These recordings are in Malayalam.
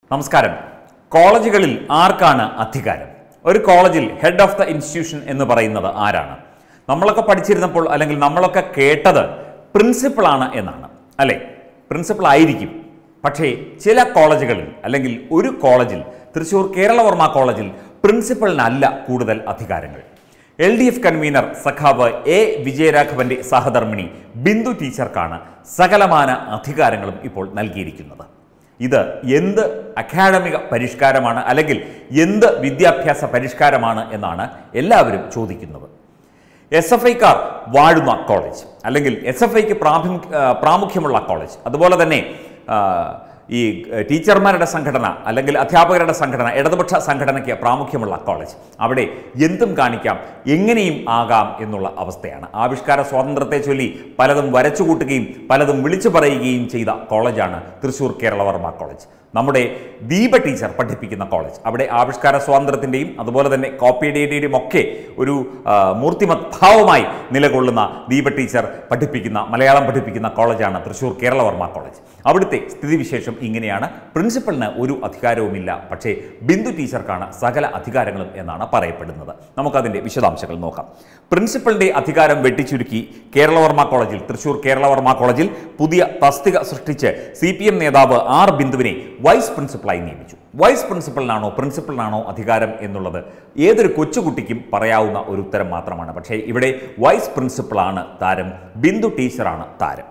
നമസ്കാരം കോളേജുകളിൽ ആർക്കാണ് അധികാരം ഒരു കോളേജിൽ ഹെഡ് ഓഫ് ദ ഇൻസ്റ്റിറ്റ്യൂഷൻ എന്ന് പറയുന്നത് ആരാണ് നമ്മളൊക്കെ പഠിച്ചിരുന്നപ്പോൾ അല്ലെങ്കിൽ നമ്മളൊക്കെ കേട്ടത് പ്രിൻസിപ്പളാണ് എന്നാണ് അല്ലേ പ്രിൻസിപ്പൾ ആയിരിക്കും പക്ഷേ ചില കോളേജുകളിൽ അല്ലെങ്കിൽ ഒരു കോളേജിൽ തൃശ്ശൂർ കേരളവർമ്മ കോളേജിൽ പ്രിൻസിപ്പളിനല്ല കൂടുതൽ അധികാരങ്ങൾ എൽ ഡി എഫ് കൺവീനർ സഖാവ് എ വിജയരാഘവന്റെ സഹധർമ്മിണി ബിന്ദു ടീച്ചർക്കാണ് സകലമാന അധികാരങ്ങളും ഇപ്പോൾ നൽകിയിരിക്കുന്നത് ഇത് എന്ത് അക്കാഡമിക പരിഷ്കാരമാണ് അല്ലെങ്കിൽ എന്ത് വിദ്യാഭ്യാസ പരിഷ്കാരമാണ് എന്നാണ് എല്ലാവരും ചോദിക്കുന്നത് എസ് എഫ് ഐക്കാർ വാഴുന്ന കോളേജ് അല്ലെങ്കിൽ എസ് എഫ് ഐക്ക് പ്രാമുഖ്യമുള്ള കോളേജ് അതുപോലെ തന്നെ ആ, ഈ ഏഹ്, ടീച്ചർമാരുടെ സംഘടന അല്ലെങ്കിൽ അധ്യാപകരുടെ സംഘടന ഇടതുപക്ഷ സംഘടനയ്ക്ക് പ്രാമുഖ്യമുള്ള കോളേജ് അവിടെ എന്തും കാണിക്കാം എങ്ങനെയും ആകാം എന്നുള്ള അവസ്ഥയാണ് ആവിഷ്കാര സ്വാതന്ത്ര്യത്തെ ചൊല്ലി പലതും വരച്ചുകൂട്ടുകയും പലതും വിളിച്ചു പറയുകയും ചെയ്ത കോളേജാണ് തൃശ്ശൂർ കേരളവർമ്മ കോളേജ് നമ്മുടെ ദീപ ടീച്ചർ പഠിപ്പിക്കുന്ന കോളേജ് അവിടെ ആവിഷ്കാര സ്വാതന്ത്ര്യത്തിൻ്റെയും അതുപോലെ തന്നെ കോപ്പി ഡേറ്റയുടെയും ഒക്കെ ഒരു ആ, മൂർത്തിമത് ഭാവമായി നിലകൊള്ളുന്ന ദീപ ടീച്ചർ പഠിപ്പിക്കുന്ന മലയാളം പഠിപ്പിക്കുന്ന കോളേജാണ് തൃശ്ശൂർ കേരളവർമ്മ കോളേജ് അവിടുത്തെ സ്ഥിതിവിശേഷം ഇങ്ങനെയാണ് പ്രിൻസിപ്പലിന് ഒരു അധികാരവുമില്ല പക്ഷേ ബിന്ദു ടീച്ചർക്കാണ് സകല അധികാരങ്ങളും എന്നാണ് പറയപ്പെടുന്നത് നമുക്കതിൻ്റെ വിശദാംശങ്ങൾ നോക്കാം പ്രിൻസിപ്പലിൻ്റെ അധികാരം വെട്ടിച്ചുരുക്കി കേരളവർമ്മ കോളേജിൽ തൃശ്ശൂർ കേരളവർമ്മ കോളേജിൽ പുതിയ തസ്തിക സൃഷ്ടിച്ച് സി പി എം നേതാവ് ആർ ബിന്ദുവിനെ വൈസ് പ്രിൻസിപ്പളായി നിയമിച്ചു വൈസ് പ്രിൻസിപ്പലിനാണോ പ്രിൻസിപ്പലിനാണോ അധികാരം എന്നുള്ളത് ഏതൊരു കൊച്ചുകുട്ടിക്കും പറയാവുന്ന ഒരു ഉത്തരം മാത്രമാണ് പക്ഷേ ഇവിടെ വൈസ് പ്രിൻസിപ്പളാണ് താരം ബിന്ദു ടീച്ചറാണ് താരം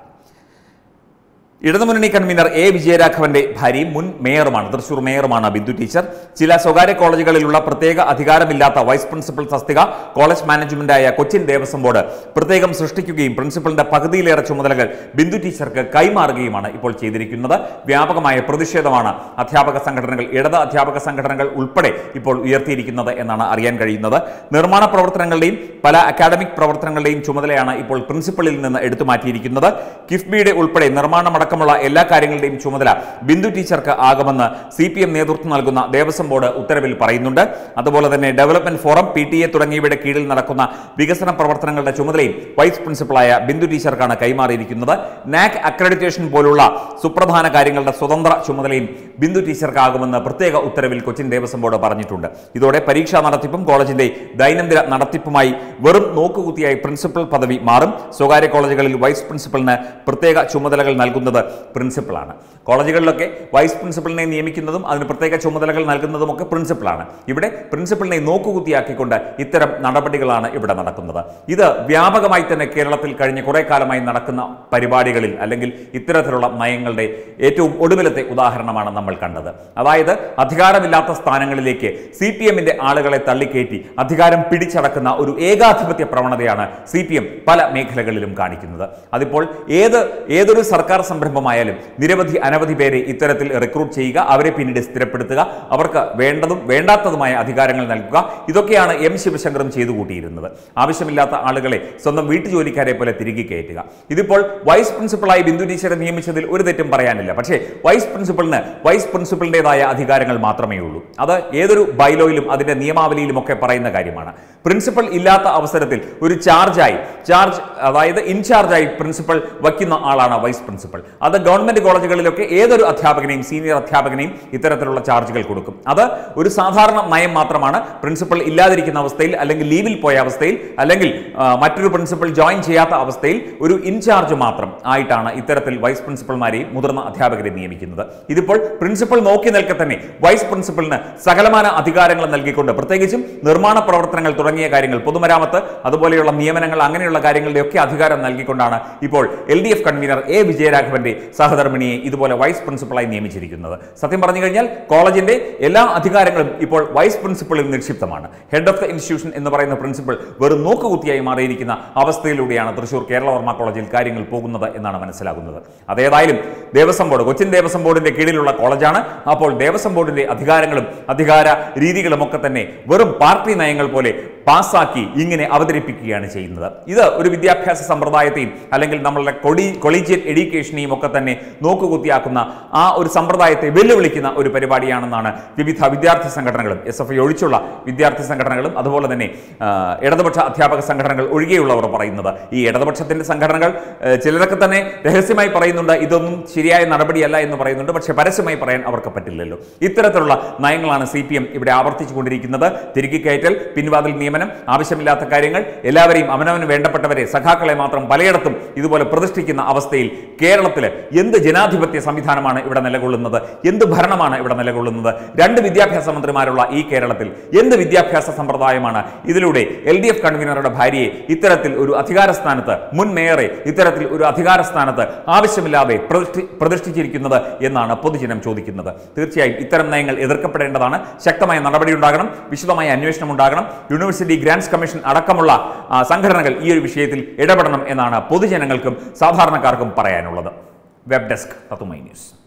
ഇടതുമുന്നണി കൺവീനർ എ വിജയരാഘവന്റെ ഭാര്യയും മുൻ മേയറുമാണ് തൃശൂർ മേയറുമാണ് ബിന്ദു ടീച്ചർ ചില സ്വകാര്യ കോളേജുകളിലുള്ള പ്രത്യേക അധികാരമില്ലാത്ത വൈസ് പ്രിൻസിപ്പൽ തസ്തിക കോളേജ് മാനേജ്മെന്റായ കൊച്ചിൻ ദേവസ്വം ബോർഡ് പ്രത്യേകം സൃഷ്ടിക്കുകയും പ്രിൻസിപ്പലിന്റെ പകുതിയിലേറെ ചുമതലകൾ ബിന്ദു ടീച്ചർക്ക് കൈമാറുകയുമാണ് ഇപ്പോൾ ചെയ്തിരിക്കുന്നത് വ്യാപകമായ പ്രതിഷേധമാണ് അധ്യാപക സംഘടനകൾ ഇടത് അധ്യാപക സംഘടനകൾ ഉൾപ്പെടെ ഇപ്പോൾ ഉയർത്തിയിരിക്കുന്നത് എന്നാണ് അറിയാൻ കഴിയുന്നത് നിർമ്മാണ പ്രവർത്തനങ്ങളുടെയും പല അക്കാഡമിക് പ്രവർത്തനങ്ങളുടെയും ചുമതലയാണ് ഇപ്പോൾ പ്രിൻസിപ്പലിൽ നിന്ന് എടുത്തു മാറ്റിയിരിക്കുന്നത് കിഫ്ബിയുടെ ഉൾപ്പെടെ നിർമ്മാണമടക്കമുള്ള എല്ലാ കാര്യങ്ങളുടെയും ചുമതല ബിന്ദു ടീച്ചർക്ക് ആകുമെന്ന് സി പി എം നേതൃത്വം നൽകുന്ന ദേവസ്വം ബോർഡ് ഉത്തരവിൽ പറയുന്നുണ്ട് അതുപോലെ തന്നെ development forum P T A തുടങ്ങിയവയുടെ കീഴിൽ നടക്കുന്ന വികസന പ്രവർത്തനങ്ങളുടെ ചുമതലയും വൈസ് പ്രിൻസിപ്പളായ ബിന്ദു ടീച്ചർക്കാണ് കൈമാറിയിരിക്കുന്നത് നാക് അക്രഡിറ്റേഷൻ പോലുള്ള സുപ്രധാന കാര്യങ്ങളുടെ സ്വതന്ത്ര ചുമതലയും ബിന്ദു ടീച്ചർക്കാകുമെന്ന് പ്രത്യേക ഉത്തരവിൽ കൊച്ചിൻ ദേവസ്വം ബോർഡ് പറഞ്ഞിട്ടുണ്ട് ഇതോടെ പരീക്ഷാ നടത്തിപ്പും കോളേജിന്റെ ദൈനംദിന നടത്തിപ്പുമായി വെറും നോക്കുകുത്തിയായി പ്രിൻസിപ്പൽ പദവി മാറും സ്വകാര്യ കോളേജുകളിൽ വൈസ് പ്രിൻസിപ്പലിന് പ്രത്യേക ചുമതലകൾ നൽകുന്നത് പ്രിൻസിപ്പളാണ് കോളേജുകളിലൊക്കെ വൈസ് പ്രിൻസിപ്പലിനെ നിയമിക്കുന്നതും അതിന് പ്രത്യേക ചുമതലകൾ നൽകുന്നതും ഒക്കെ പ്രിൻസിപ്പളാണ് ഇവിടെ പ്രിൻസിപ്പലിനെ നോക്കുകുത്തിയാക്കിക്കൊണ്ട് ഇത്തരം നടപടികളാണ് ഇവിടെ നടക്കുന്നത് ഇത് വ്യാപകമായി തന്നെ കേരളത്തിൽ കഴിഞ്ഞ കുറെ കാലമായി നടക്കുന്ന പരിപാടികളിൽ അല്ലെങ്കിൽ ഇത്തരത്തിലുള്ള നയങ്ങളുടെ ഏറ്റവും ഒടുവിലത്തെ ഉദാഹരണമാണ് നമ്മൾ കണ്ടത് അതായത് അധികാരമില്ലാത്ത സ്ഥാനങ്ങളിലേക്ക് സി പി എമ്മിന്റെ ആളുകളെ തള്ളിക്കയറ്റി അധികാരം പിടിച്ചടക്കുന്ന ഒരു ഏകാധിപത്യ പ്രവണതയാണ് സി പി എം പല മേഖലകളിലും കാണിക്കുന്നത് അതിപ്പോൾ ഏത് ഏതൊരു സർക്കാർ സംരംഭമായാലും നിരവധി അനവധി പേരെ ഇത്തരത്തിൽ റിക്രൂട്ട് ചെയ്യുക അവരെ പിന്നീട് സ്ഥിരപ്പെടുത്തുക അവർക്ക് വേണ്ടതും വേണ്ടാത്തതുമായ അധികാരങ്ങൾ നൽകുക ഇതൊക്കെയാണ് എം ശിവശങ്കറും ചെയ്തു കൂട്ടിയിരുന്നത് ആവശ്യമില്ലാത്ത ആളുകളെ സ്വന്തം വീട്ടുജോലിക്കാരെ പോലെ തിരികെ കയറ്റുക ഇതിപ്പോൾ വൈസ് പ്രിൻസിപ്പളായി ബിന്ദു ടീച്ചറെ നിയമിച്ചതിൽ ഒരു തെറ്റും പറയാനില്ല പക്ഷേ വൈസ് പ്രിൻസിപ്പളിന് വൈസ് പ്രിൻസിപ്പളിൻ്റെതായ അധികാരങ്ങൾ മാത്രമേ ഉള്ളൂ അത് ഏതൊരു ബൈലോയിലും അതിന്റെ നിയമാവലിയിലും ഒക്കെ പറയുന്ന കാര്യമാണ് പ്രിൻസിപ്പൽ ഇല്ലാത്ത അവസരത്തിൽ ഒരു ചാർജായി ചാർജ് അതായത് ഇൻചാർജായി പ്രിൻസിപ്പൽ വയ്ക്കുന്ന ആളാണ് വൈസ് പ്രിൻസിപ്പൽ അത് ഗവൺമെന്റ് കോളേജുകളിലൊക്കെ ഏതൊരു അധ്യാപകനെയും സീനിയർ അധ്യാപകനെയും ഇത്തരത്തിലുള്ള ചാർജുകൾ കൊടുക്കും അത് ഒരു സാധാരണ നയം മാത്രമാണ് പ്രിൻസിപ്പൽ ഇല്ലാതിരിക്കുന്ന അവസ്ഥയിൽ അല്ലെങ്കിൽ ലീവിൽ പോയ അവസ്ഥയിൽ അല്ലെങ്കിൽ ആ, മറ്റൊരു പ്രിൻസിപ്പൽ ജോയിൻ ചെയ്യാത്ത അവസ്ഥയിൽ ഒരു ഇൻചാർജ് മാത്രം ആയിട്ടാണ് ഇത്തരത്തിൽ വൈസ് പ്രിൻസിപ്പൽമാരെയും മുതിർന്ന അധ്യാപകരെ നിയമിക്കുന്നത് ഇതിപ്പോൾ പ്രിൻസിപ്പൽ നോക്കി നിൽക്കെ തന്നെ വൈസ് പ്രിൻസിപ്പലിന് സകലമാന അധികാരങ്ങൾ നൽകിക്കൊണ്ട് പ്രത്യേകിച്ചും നിർമ്മാണ പ്രവർത്തനങ്ങൾ തുടങ്ങിയ കാര്യങ്ങൾ പൊതുമരാമത്ത് അതുപോലെയുള്ള നിയമനങ്ങൾ അങ്ങനെയുള്ള കാര്യങ്ങളുടെ ഒക്കെ അധികാരം നൽകിക്കൊണ്ടാണ് ഇപ്പോൾ L D F convener A വിജയരാഘവന്റെ സഹധർമ്മിണിയെ ഇതുപോലെ വൈസ് പ്രിൻസിപ്പളായി നിയമിച്ചിരിക്കുന്നത് സത്യം പറഞ്ഞു കഴിഞ്ഞാൽ കോളേജിന്റെ എല്ലാ അധികാരങ്ങളും ഇപ്പോൾ വൈസ് പ്രിൻസിപ്പളിൽ നിക്ഷിപ്തമാണ് ഹെഡ് ഓഫ് ദ ഇൻസ്റ്റിറ്റ്യൂഷൻ എന്ന് പറയുന്ന പ്രിൻസിപ്പൽ വെറും നോക്കുകുത്തിയായി മാറിയിരിക്കുന്ന അവസ്ഥയിലൂടെയാണ് തൃശൂർ കേരളവർമ്മ കോളേജിൽ കാര്യങ്ങൾ പോകുന്നത് എന്നാണ് മനസ്സിലാകുന്നത് അതേതായാലും ദേവസ്വം ബോർഡ് കൊച്ചിൻ ദേവസ്വം ബോർഡിന്റെ കീഴിലുള്ള കോളേജാണ് അപ്പോൾ ദേവസ്വം ബോർഡിന്റെ അധികാരങ്ങളും അധികാര രീതികളും ഒക്കെ തന്നെ വെറും പാർട്ടി നയങ്ങൾ പോലെ പാസ്സാക്കി ഇങ്ങനെ അവതരിപ്പിക്കുകയാണ് ചെയ്യുന്നത് ഇത് ഒരു വിദ്യാഭ്യാസ സമ്പ്രദായത്തെയും അല്ലെങ്കിൽ നമ്മളുടെ കൊളി കൊളീജിയറ്റ് എഡ്യൂക്കേഷനെയും ഒക്കെ തന്നെ നോക്കുകുത്തിയാക്കുന്ന ആ ഒരു സമ്പ്രദായത്തെ വെല്ലുവിളിക്കുന്ന ഒരു പരിപാടിയാണെന്നാണ് വിവിധ വിദ്യാർത്ഥി സംഘടനകളും എസ് എഫ് ഐ ഒഴിച്ചുള്ള വിദ്യാർത്ഥി സംഘടനകളും അതുപോലെ തന്നെ ആ, ഇടതുപക്ഷ അധ്യാപക സംഘടനകൾ ഒഴികെയുള്ളവർ പറയുന്നത് ഈ ഇടതുപക്ഷത്തിന്റെ സംഘടനകൾ ആ, ചിലരൊക്കെ തന്നെ രഹസ്യമായി പറയുന്നുണ്ട് ഇതൊന്നും ശരിയായ നടപടിയല്ല എന്ന് പറയുന്നുണ്ട് പക്ഷേ പരസ്യമായി പറയാൻ അവർക്ക് പറ്റില്ലല്ലോ ഇത്തരത്തിലുള്ള നയങ്ങളാണ് സി പി എം ഇവിടെ ആവർത്തിച്ചുകൊണ്ടിരിക്കുന്നത് തിരികെ കയറ്റൽ പിൻവാതിൽ നിയമനം ആവശ്യമില്ലാത്ത കാര്യങ്ങൾ എല്ലാവരെയും അവനവന് വേണ്ടപ്പെട്ടവരെ സഖാക്കളെ മാത്രം പലയിടത്തും ഇതുപോലെ പ്രതിഷ്ഠിക്കുന്ന അവസ്ഥയിൽ കേരളത്തിൽ എന്ത് ജനാധിപത്യ സംവിധാനമാണ് ഇവിടെ നിലകൊള്ളുന്നത് എന്ത് ഭരണമാണ് ഇവിടെ നിലകൊള്ളുന്നത് രണ്ട് വിദ്യാഭ്യാസ മന്ത്രിമാരുള്ള ഈ കേരളത്തിൽ എന്ത് വിദ്യാഭ്യാസ സമ്പ്രദായമാണ് ഇതിലൂടെ എൽ ഡി എഫ് കൺവീനറുടെ ഭാര്യയെ ഇത്തരത്തിൽ ഒരു അധികാര സ്ഥാനത്ത് മുൻ മേയറെ ഇത്തരത്തിൽ ഒരു അധികാര സ്ഥാനത്ത് ആവശ്യമില്ലാതെ പ്രതിഷ്ഠി പ്രതിഷ്ഠിച്ചിരിക്കുന്നത് എന്നാണ് പൊതുജനം ചോദിക്കുന്നത് തീർച്ചയായും ഇത്തരം നയങ്ങൾ എതിർക്കപ്പെടേണ്ടതാണ് ശക്തമായ നടപടിയുണ്ടാകണം വിശദമായ അന്വേഷണം ഉണ്ടാകണം യൂണിവേഴ്സിറ്റി ഗ്രാന്റ്സ് കമ്മീഷൻ അടക്കമുള്ള ആ, സംഘടനകൾ ഈ ഒരു വിഷയത്തിൽ ഇടപെടണം എന്നാണ് പൊതുജനങ്ങൾക്കും സാധാരണക്കാർക്കും പറയാനുള്ളത് വെബ് ഡെസ്ക് തത്തുമൈ ന്യൂസ്